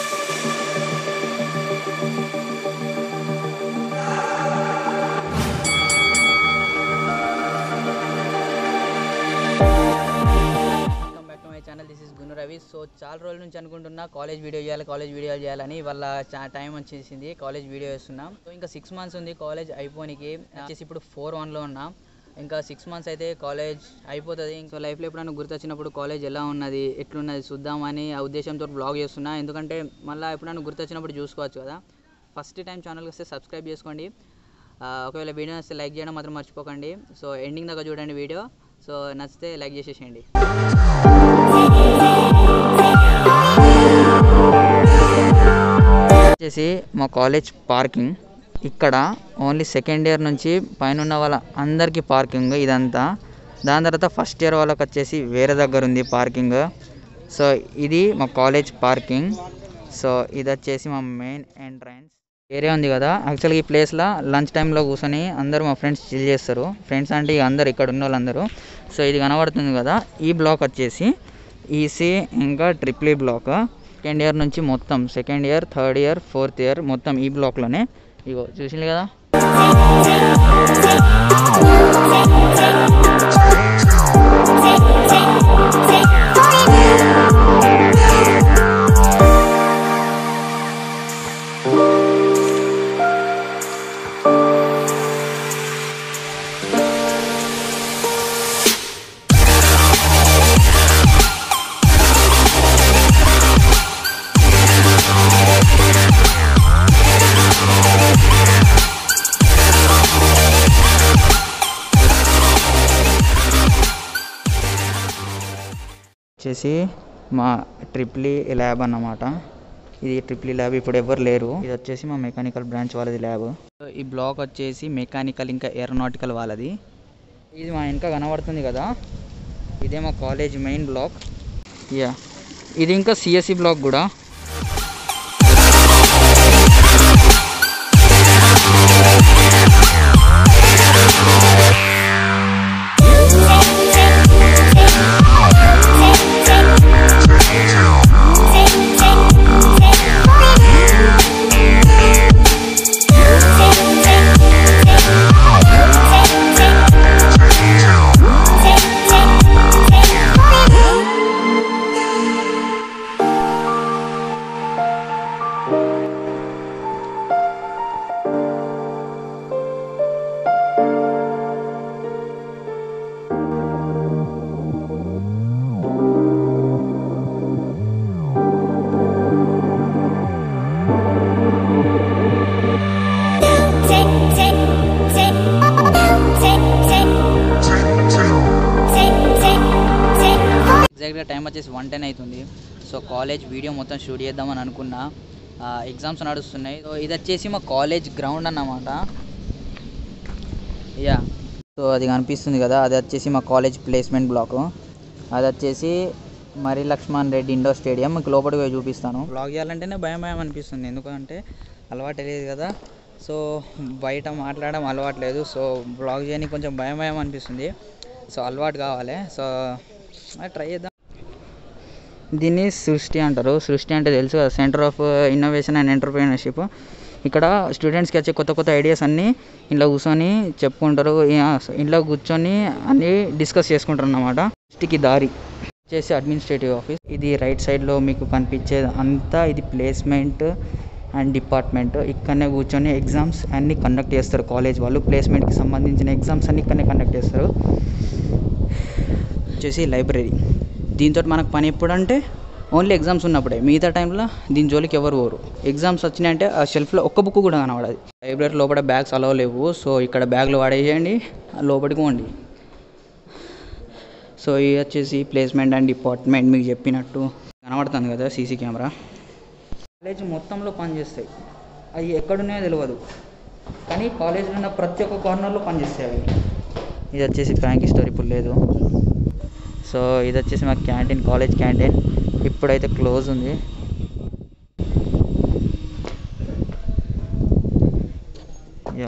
welcome back to my channel this is Gunu Ravi so చాలా రోజుల నుంచి అనుకుంటున్నా కాలేజ్ వీడియో చేయాలి కాలేజ్ వీడియో చేయాలని వాళ్ళ టైం వచ్చేసింది కాలేజ్ వీడియో చేస్తున్నాం సో ఇంకా సిక్స్ మంత్స్ ఉంది కాలేజ్ అయిపోనికి వచ్చేసి ఇప్పుడు ఫోర్ వన్లో ఉన్నా ఇంకా సిక్స్ మంత్స్ అయితే కాలేజ్ అయిపోతుంది ఇంకా లైఫ్లో ఎప్పుడైనా గుర్తొచ్చినప్పుడు కాలేజ్ ఎలా ఉన్నది ఎట్లున్నది చూద్దామని ఆ ఉద్దేశంతో బ్లాగ్ చేస్తున్నా ఎందుకంటే మళ్ళీ ఎప్పుడైనా గుర్తొచ్చినప్పుడు చూసుకోవచ్చు కదా ఫస్ట్ టైం ఛానల్కి వస్తే సబ్స్క్రైబ్ చేసుకోండి ఆ, ఒకవేళ వీడియో నచ్చితే లైక్ చేయడం మాత్రం మర్చిపోకండి సో ఎండింగ్ దాకా చూడండి వీడియో సో నచ్చితే లైక్ చేసేసేయండి వచ్చేసి మా కాలేజ్ పార్కింగ్ ఇక్కడ ఓన్లీ సెకండ్ ఇయర్ నుంచి పైన ఉన్న వాళ్ళ అందరికీ పార్కింగ్ ఇదంతా దాని తర్వాత ఫస్ట్ ఇయర్ వాళ్ళకి వచ్చేసి వేరే దగ్గర ఉంది పార్కింగ్ సో ఇది మా కాలేజ్ పార్కింగ్ సో ఇది వచ్చేసి మా మెయిన్ ఎంట్రన్స్ ఏరియా ఉంది కదా యాక్చువల్గా ఈ ప్లేస్లో లంచ్ టైంలో కూర్చొని అందరూ మా ఫ్రెండ్స్ చిల్ చేస్తారు ఫ్రెండ్స్ అంటే ఇక అందరు ఇక్కడ ఉన్న వాళ్ళందరూ సో ఇది కనబడుతుంది కదా ఈ బ్లాక్ వచ్చేసి ఈసీ ఇంకా triple E black second year నుంచి మొత్తం second year third year fourth year మొత్తం ఈ బ్లాక్లోనే ఇగో చూసింది కదా వచ్చేసి మా ట్రిప్లీ ల్యాబ్ అన్నమాట ఇది ట్రిప్లీ ల్యాబ్ ఇప్పుడు ఎవరు లేరు ఇది వచ్చేసి మా మెకానికల్ బ్రాంచ్ వాళ్ళది ల్యాబ్ ఈ బ్లాక్ వచ్చేసి మెకానికల్ ఇంకా ఏరోనాటికల్ వాళ్ళది ఇది మా వెనక కనబడుతుంది కదా ఇదే మా కాలేజ్ మెయిన్ బ్లాక్ యా ఇది ఇంకా సిఎస్సి బ్లాక్ కూడా ఎగ్జాక్ట్గా టైం వచ్చేసి వన్ టెన్ అవుతుంది సో కాలేజ్ వీడియో మొత్తం షూట్ చేద్దామని అనుకున్నా ఎగ్జామ్స్ నడుస్తున్నాయి సో ఇది వచ్చేసి మా కాలేజ్ గ్రౌండ్ అన్నమాట యా సో అది కనిపిస్తుంది కదా అది వచ్చేసి మా కాలేజ్ ప్లేస్మెంట్ బ్లాక్ అది వచ్చేసి మరి లక్ష్మణ్ రెడ్డి ఇండోర్ స్టేడియం మీకు లోపలికి పోయి చూపిస్తాను బ్లాగ్ చేయాలంటేనే భయం భయం అనిపిస్తుంది ఎందుకంటే అలవాటు లేదు కదా సో బయట మాట్లాడడం అలవాటు లేదు సో బ్లాగ్ చేయడానికి కొంచెం భయం భయం అనిపిస్తుంది సో అలవాటు కావాలి సో ట్రై చేద్దాం దీన్ని సృష్టి అంటారు సృష్టి అంటే తెలుసు కదా centre of innovation and entrepreneurship ఇక్కడ స్టూడెంట్స్కి వచ్చే కొత్త కొత్త ఐడియాస్ అన్నీ ఇంట్లో కూర్చొని చెప్పుకుంటారు ఇ- ఇంట్లో కూర్చొని అన్నీ డిస్కస్ చేసుకుంటారు అన్నమాట సృష్టికి దారి వచ్చేసి అడ్మినిస్ట్రేటివ్ ఆఫీస్ ఇది రైట్ సైడ్లో మీకు కనిపించేది అంతా ఇది ప్లేస్మెంట్ అండ్ డిపార్ట్మెంట్ ఇక్కడనే కూర్చొని ఎగ్జామ్స్ అన్నీ కండక్ట్ చేస్తారు కాలేజ్ వాళ్ళు ప్లేస్మెంట్కి సంబంధించిన ఎగ్జామ్స్ అన్ని ఇక్కడనే కండక్ట్ చేస్తారు వచ్చేసి లైబ్రరీ దీంతో మనకు పని ఎప్పుడంటే ఓన్లీ ఎగ్జామ్స్ ఉన్నప్పుడే మిగతా టైంలో దీని జోలికి ఎవరు పోరు ఎగ్జామ్స్ వచ్చినాయంటే ఆ షెల్ఫ్లో ఒక్క బుక్ కూడా కనబడదు లైబ్రరీ లోపల బ్యాగ్స్ అలవ్ లేవు సో ఇక్కడ బ్యాగ్లు వాడేయండి లోపలికి పోండి సో ఇది వచ్చేసి ప్లేస్మెంట్ అండ్ డిపార్ట్మెంట్ మీకు చెప్పినట్టు కనబడుతుంది కదా సీసీ కెమెరా కాలేజ్ మొత్తంలో పనిచేస్తాయి అవి ఎక్కడున్నాయో తెలియదు కానీ కాలేజ్లో ఉన్న ప్రతి ఒక్క కార్నర్లో పనిచేస్తాయి అవి ఇది వచ్చేసి ఫ్రాంకీ స్టోర్ ఇప్పుడు లేదు సో ఇది వచ్చేసి మా క్యాంటీన్ కాలేజ్ క్యాంటీన్ ఇప్పుడైతే క్లోజ్ ఉంది యా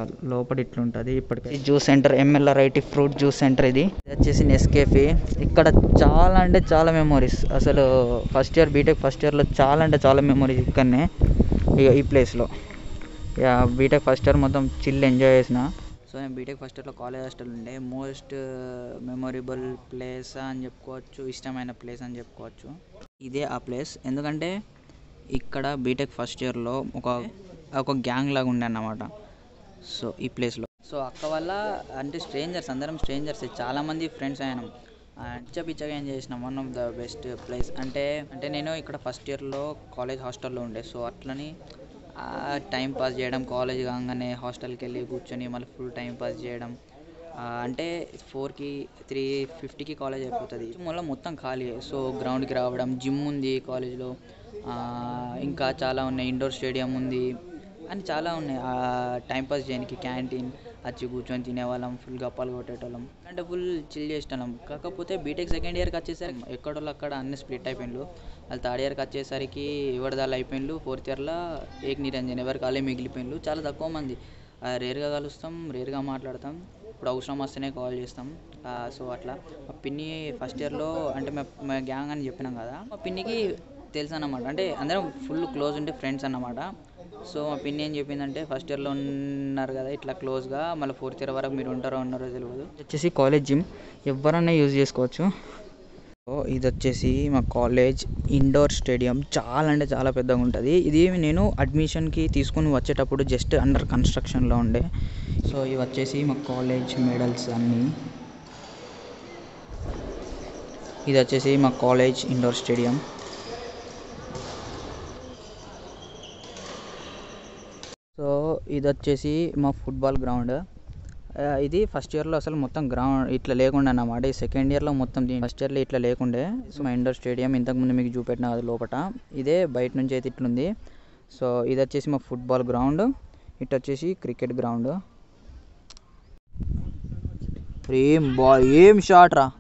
లోపల ఇట్లుంటుంది ఇప్పటికి juice centre MLR IT fruit juice centre ఇది ఇది వచ్చేసి నెస్కేఫీ ఇక్కడ చాలా అంటే చాలా మెమోరీస్ అసలు ఫస్ట్ ఇయర్ బీటెక్ ఫస్ట్ ఇయర్లో చాలా అంటే చాలా మెమోరీస్ ఇక్కడనే ఇక ఈ ప్లేస్లో ఇక బీటెక్ ఫస్ట్ ఇయర్ మొత్తం చిల్ ఎంజాయ్ చేసిన సో నేను బీటెక్ ఫస్ట్ ఇయర్లో కాలేజ్ హాస్టల్ ఉండే మోస్ట్ మెమొరబుల్ ప్లేస్ అని చెప్పుకోవచ్చు ఇష్టమైన ప్లేస్ అని చెప్పుకోవచ్చు ఇదే ఆ ప్లేస్ ఎందుకంటే ఇక్కడ బీటెక్ ఫస్ట్ ఇయర్లో ఒక ఒక గ్యాంగ్ లాగా ఉండే అన్నమాట సో ఈ ప్లేస్లో సో అక్క వల్ల అంటే స్ట్రేంజర్స్ అందరం స్ట్రేంజర్స్ చాలామంది ఫ్రెండ్స్ అయ్యాం పిచ్చ పిచ్చగా ఏం చేసినాం one of the best place అంటే అంటే నేను ఇక్కడ ఫస్ట్ ఇయర్లో కాలేజ్ హాస్టల్లో ఉండే సో అట్లని టైం పాస్ చేయడం కాలేజ్ కాగానే హాస్టల్కి వెళ్ళి కూర్చొని మళ్ళీ ఫుల్ టైం పాస్ చేయడం ఆ, అంటే ఫోర్కి త్రీ ఫిఫ్టీకి కాలేజ్ అయిపోతుంది మళ్ళీ మొత్తం ఖాళీ సో గ్రౌండ్కి రావడం జిమ్ ఉంది కాలేజ్లో ఇంకా చాలా ఉన్నాయి ఇండోర్ స్టేడియం ఉంది అని చాలా ఉన్నాయి టైం పాస్ చేయడానికి క్యాంటీన్ వచ్చి కూర్చొని తినేవాళ్ళం ఫుల్ గప్పాలు కొట్టేటోళ్ళం అంటే ఫుల్ చిల్ చేసేటోళ్ళం కాకపోతే బీటెక్ సెకండ్ ఇయర్కి వచ్చేసరికి ఎక్కడోళ్ళు అక్కడ అన్ని స్ప్లిట్ అయిపోయిండ్రు వాళ్ళు థర్డ్ ఇయర్కి వచ్చేసరికి ఎవరిదాళ్ళు అయిపోయిండ్రు ఫోర్త్ ఇయర్లో ఏక్ నిరంజన్ ఎవరికి వాళ్ళే మిగిలిపోయిండ్రు చాలా తక్కువ మంది రేర్గా కలుస్తాం రేర్గా మాట్లాడతాం ఇప్పుడు అవసరం వస్తేనే కాల్ చేస్తాం సో అట్లా మా పిన్ని ఫస్ట్ ఇయర్లో అంటే మా మా గ్యాంగ్ అని చెప్పినాం కదా మా పిన్నికి తెలుసు అన్నమాట అంటే అందరం ఫుల్ క్లోజ్ ఉంటే ఫ్రెండ్స్ అన్నమాట సో మా పిన్ని ఏం చెప్పిందంటే ఫస్ట్ ఇయర్లో ఉన్నారు కదా ఇట్లా క్లోజ్గా మళ్ళీ ఫోర్త్ ఇయర్ వరకు మీరు ఉంటారో ఉన్నారో తెలియదు వచ్చేసి కాలేజ్ జిమ్ ఎవరన్నా యూజ్ చేసుకోవచ్చు సో ఇది వచ్చేసి మా కాలేజ్ ఇండోర్ స్టేడియం చాలా అంటే చాలా పెద్దగా ఉంటుంది ఇది నేను అడ్మిషన్కి తీసుకుని వచ్చేటప్పుడు జస్ట్ అండర్ కన్స్ట్రక్షన్లో ఉండే సో ఇవి వచ్చేసి మా కాలేజ్ మెడల్స్ అన్నీ ఇది వచ్చేసి మా కాలేజ్ ఇండోర్ స్టేడియం సో ఇది వచ్చేసి మా ఫుట్బాల్ గ్రౌండ్ ఆ, ఇది ఫస్ట్ ఇయర్లో అసలు మొత్తం గ్రౌండ్ ఇట్లా లేకుండే అన్నమాట ఈ సెకండ్ ఇయర్లో మొత్తం దీని ఫస్ట్ ఇయర్లో ఇట్లా లేకుండే సో మా ఇండోర్ స్టేడియం ఇంతకుముందు మీకు చూపెట్టిన అది లోపట ఇదే బయట నుంచి అయితే ఇట్లుంది సో ఇది వచ్చేసి మా ఫుట్బాల్ గ్రౌండ్ ఇటు వచ్చేసి క్రికెట్ గ్రౌండ్ ఏం బా ఏం షాట్ రా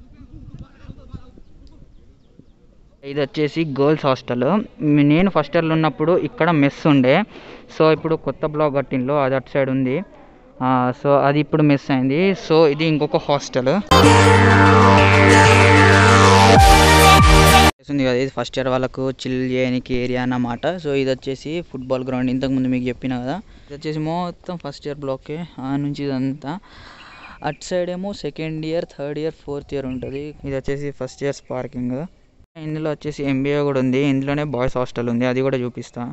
ఇది వచ్చేసి గర్ల్స్ హాస్టల్ నేను ఫస్ట్ ఇయర్లో ఉన్నప్పుడు ఇక్కడ మెస్ ఉండే సో ఇప్పుడు కొత్త బ్లాక్ కట్టిండ్లో అది అటు సైడ్ ఉంది ఆ, సో అది ఇప్పుడు మిస్ అయింది సో ఇది ఇంకొక హాస్టల్ ఉంది కదా ఇది ఫస్ట్ ఇయర్ వాళ్ళకు చిల్ చేయడానికి ఏరియా అన్నమాట సో ఇది వచ్చేసి ఫుట్బాల్ గ్రౌండ్ ఇంతకుముందు మీకు చెప్పిన కదా ఇది వచ్చేసి మొత్తం ఫస్ట్ ఇయర్ బ్లాకే ఆ నుంచి ఇదంతా అటు సైడ్ ఏమో second year third year fourth year ఉంటుంది ఇది వచ్చేసి ఫస్ట్ ఇయర్స్ పార్కింగ్ ఇందులో వచ్చేసి ఎంబీఏ కూడా ఉంది ఇందులోనే బాయ్స్ హాస్టల్ ఉంది అది కూడా చూపిస్తా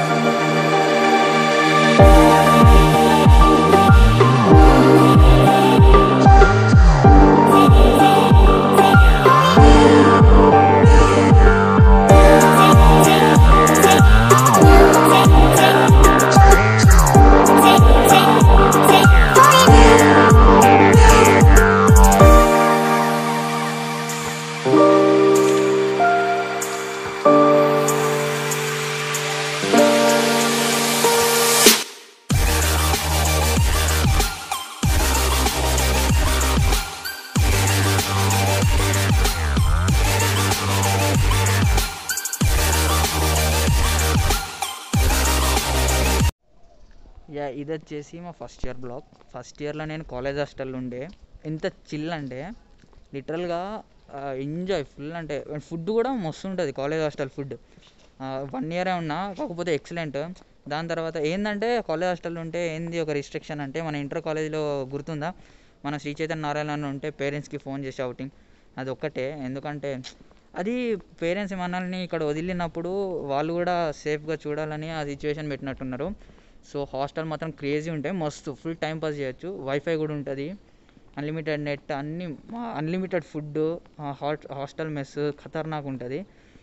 యా ఇది వచ్చేసి మా ఫస్ట్ ఇయర్ బ్లాక్ ఫస్ట్ ఇయర్లో నేను కాలేజ్ హాస్టల్లో ఉండే ఎంత చిల్ అంటే లిటరల్గా ఎంజాయ్ ఫుల్ అంటే ఫుడ్ కూడా మస్తు ఉంటుంది కాలేజ్ హాస్టల్ ఫుడ్ వన్ ఇయరే ఉన్నా కాకపోతే ఎక్సలెంట్ దాని తర్వాత ఏంటంటే కాలేజ్ హాస్టల్ ఉంటే ఏంది ఒక రిస్ట్రిక్షన్ అంటే మన ఇంటర్ కాలేజ్లో గుర్తుందా మన శ్రీ చైతన్య నారాయణ ఉంటే పేరెంట్స్కి ఫోన్ చేసి అవుటింగ్ అది ఒక్కటే ఎందుకంటే అది పేరెంట్స్ మనల్ని ఇక్కడ వదిలినప్పుడు వాళ్ళు కూడా సేఫ్గా చూడాలని ఆ సిచ్యువేషన్ పెట్టినట్టున్నారు సో హాస్టల్ మాత్రం క్రేజీ ఉంటాయి మస్తు ఫుల్ టైం పాస్ చేయొచ్చు వైఫై కూడా ఉంటుంది అన్లిమిటెడ్ నెట్ అన్ని unlimited food hot hostel mess ఖతర్నాక్ ఉంటుంది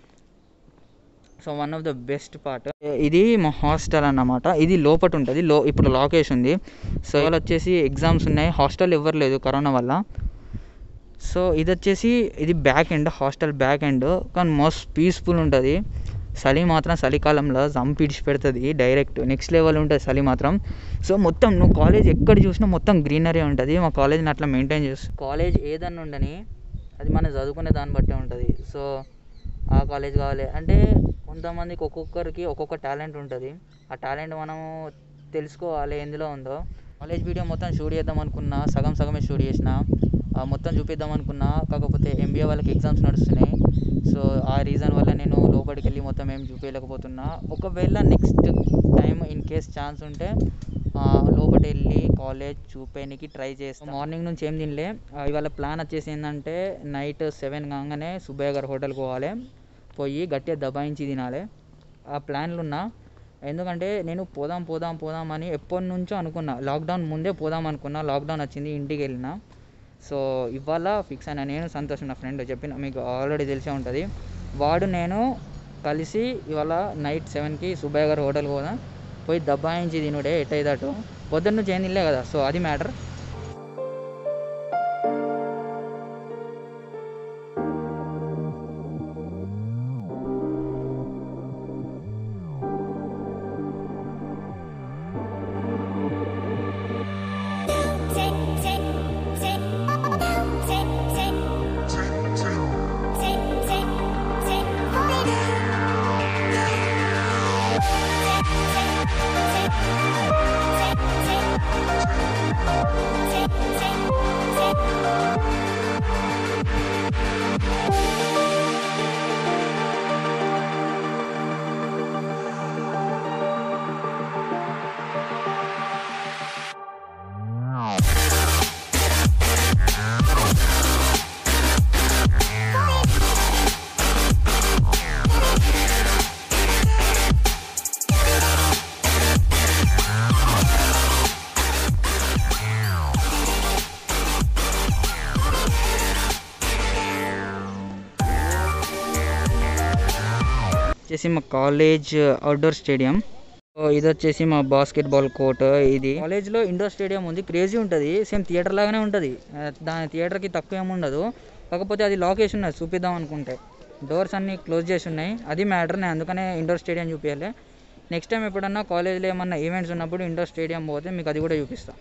so one of the best part ఇది మా హాస్టల్ అన్నమాట ఇది లోపట ఉంటుంది లో ఇప్పుడు లాక్ వేసి ఉంది సో ఇవాళ వచ్చేసి ఎగ్జామ్స్ ఉన్నాయి హాస్టల్ ఎవరు లేదు కరోనా వల్ల సో ఇది వచ్చేసి ఇది back end hostel back end కానీ మస్త్ పీస్ఫుల్ ఉంటుంది చలి మాత్రం చలికాలంలో జంప్ ఇడిచి పెడుతుంది డైరెక్ట్ నెక్స్ట్ లెవెల్ ఉంటుంది చలి మాత్రం సో మొత్తం నువ్వు కాలేజ్ ఎక్కడ చూసినా మొత్తం గ్రీనరీ ఉంటుంది మా కాలేజ్ని అట్లా మెయింటైన్ చేస్తుంది కాలేజ్ ఏదన్నా ఉండని అది మనం చదువుకునే దాన్ని బట్టే ఉంటుంది సో ఆ కాలేజ్ కావాలి అంటే కొంతమందికి ఒక్కొక్కరికి ఒక్కొక్క టాలెంట్ ఉంటుంది ఆ టాలెంట్ మనము తెలుసుకోవాలి ఎందులో ఉందో కాలేజ్ వీడియో మొత్తం షూట్ చేద్దాం అనుకున్నా సగం సగమే షూట్ చేసిన ఆ, మొత్తం చూపిద్దాం అనుకున్నా కాకపోతే ఎంబీఏ వాళ్ళకి ఎగ్జామ్స్ నడుస్తున్నాయి సో ఆ రీజన్ వల్ల నేను లోపలికి వెళ్ళి మొత్తం ఏం చూపించలేకపోతున్నా ఒకవేళ next time in case chance ఉంటే ఆ, లోపలికి వెళ్ళి కాలేజ్ చూపేనికి ట్రై చేస్తాను మార్నింగ్ నుంచి ఏం తినలే ఆ, ఇవాళ ప్లాన్ వచ్చేసి ఏంటంటే నైట్ సెవెన్ కాగానే సుబ్బయ్య గారు హోటల్కి పోవాలి పోయి గట్టిగా దబాయించి తినాలి ఆ ప్లాన్లు ఉన్నా ఎందుకంటే నేను పోదాం పోదాం పోదాం అని ఎప్పటి నుంచో అనుకున్నా లాక్డౌన్ ముందే పోదాం అనుకున్నా లాక్డౌన్ వచ్చింది ఇంటికి వెళ్ళిన సో ఇవాళ ఫిక్స్ అయినా నేను సంతోష్ నా ఫ్రెండ్ చెప్పిన మీకు ఆల్రెడీ తెలిసే ఉంటుంది వాడు నేను కలిసి ఇవాళ నైట్ సెవెన్కి సుబ్బయ్య గారు హోటల్కి పోదాం పోయి దబ్బాయించి తినుడే ఎట్టయితే అటు పొద్దున్న నుంచి ఏం తినలే కదా సో అది మ్యాటర్ వచ్చేసి మా కాలేజ్ అవుట్డోర్ స్టేడియం సో ఇది వచ్చేసి మా బాస్కెట్బాల్ కోర్ట్ ఇది కాలేజ్లో ఇండోర్ స్టేడియం ఉంది క్రేజీ ఉంటుంది సేమ్ థియేటర్ లాగానే ఉంటుంది ఆ, దాని థియేటర్కి తక్కువ ఏమి ఉండదు కాకపోతే అది లాక్ వేసి ఉన్నది చూపిద్దాం అనుకుంటే డోర్స్ అన్ని క్లోజ్ చేసి ఉన్నాయి అది మ్యాటర్ నేను అందుకనే ఇండోర్ స్టేడియం చూపించాలి నెక్స్ట్ టైం ఎప్పుడన్నా కాలేజ్లో ఏమన్నా ఈవెంట్స్ ఉన్నప్పుడు ఇండోర్ స్టేడియం పోతే మీకు అది కూడా చూపిస్తాను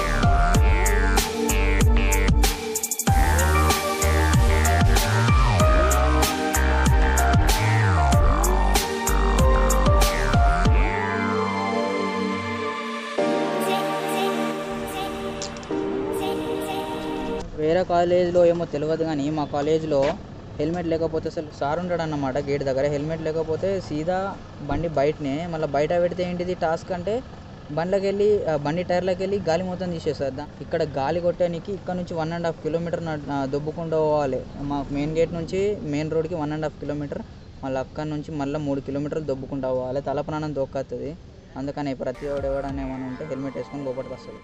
వేరే కాలేజ్లో ఏమో తెలియదు కానీ మా కాలేజ్లో హెల్మెట్ లేకపోతే అసలు సార్ ఉంటాడు అన్నమాట గేట్ దగ్గర హెల్మెట్ లేకపోతే సీదా బండి బయటనే మళ్ళీ బయట పెడితే ఏంటిది టాస్క్ అంటే బండ్లోకి వెళ్ళి ఆ, బండి టైర్లోకి వెళ్ళి గాలి మొత్తం తీసేస్తారు దా- ఇక్కడ గాలి కొట్టడానికి ఇక్కడ నుంచి వన్ అండ్ హాఫ్ కిలోమీటర్ దొబ్బుకుంటూ పోవాలి మా మెయిన్ గేట్ నుంచి మెయిన్ రోడ్కి వన్ అండ్ హాఫ్ కిలోమీటర్ మళ్ళీ అక్కడ నుంచి మళ్ళీ మూడు కిలోమీటర్లు దొబ్బుకుంటూ పోవాలి తల ప్రాణం దొక్కుతుంది అందుకని ప్రతి వాడు ఎవడన్నా ఏమైనా ఉంటే హెల్మెట్ వేసుకొని లోపలికి వస్తుంది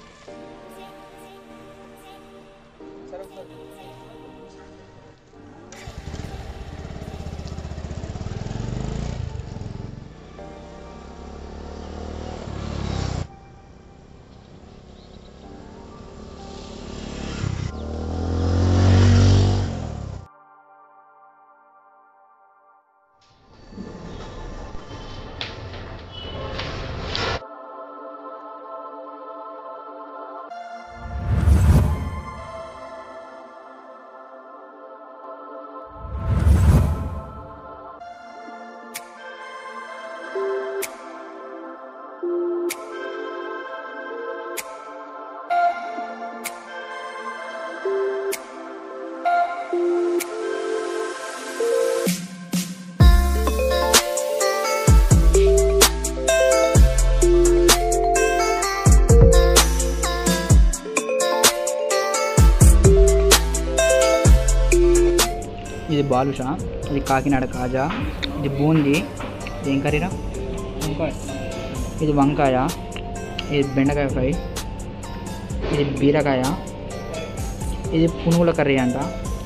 ఇది బాలుషా ఇది కాకినాడ కాజా ఇది బూందీ ఇది ఏం కర్రీరా ఇది వంకాయ ఇది బెండకాయ ఫ్రై ఇది బీరకాయ ఇది పునుగుల కర్రీ అంట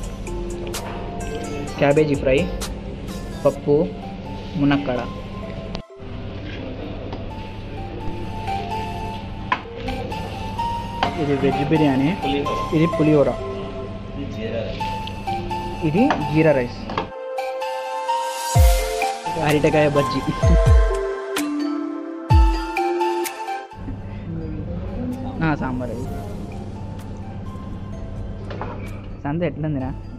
క్యాబేజీ ఫ్రై పప్పు మునక్కాడ ఇది వెజ్ బిర్యానీ ఇది పులిహోర ఇది జీరా రైస్ అరటికాయ బజ్జీ ఆ, సాంబార్ ఇది సంత ఎట్లుందిరా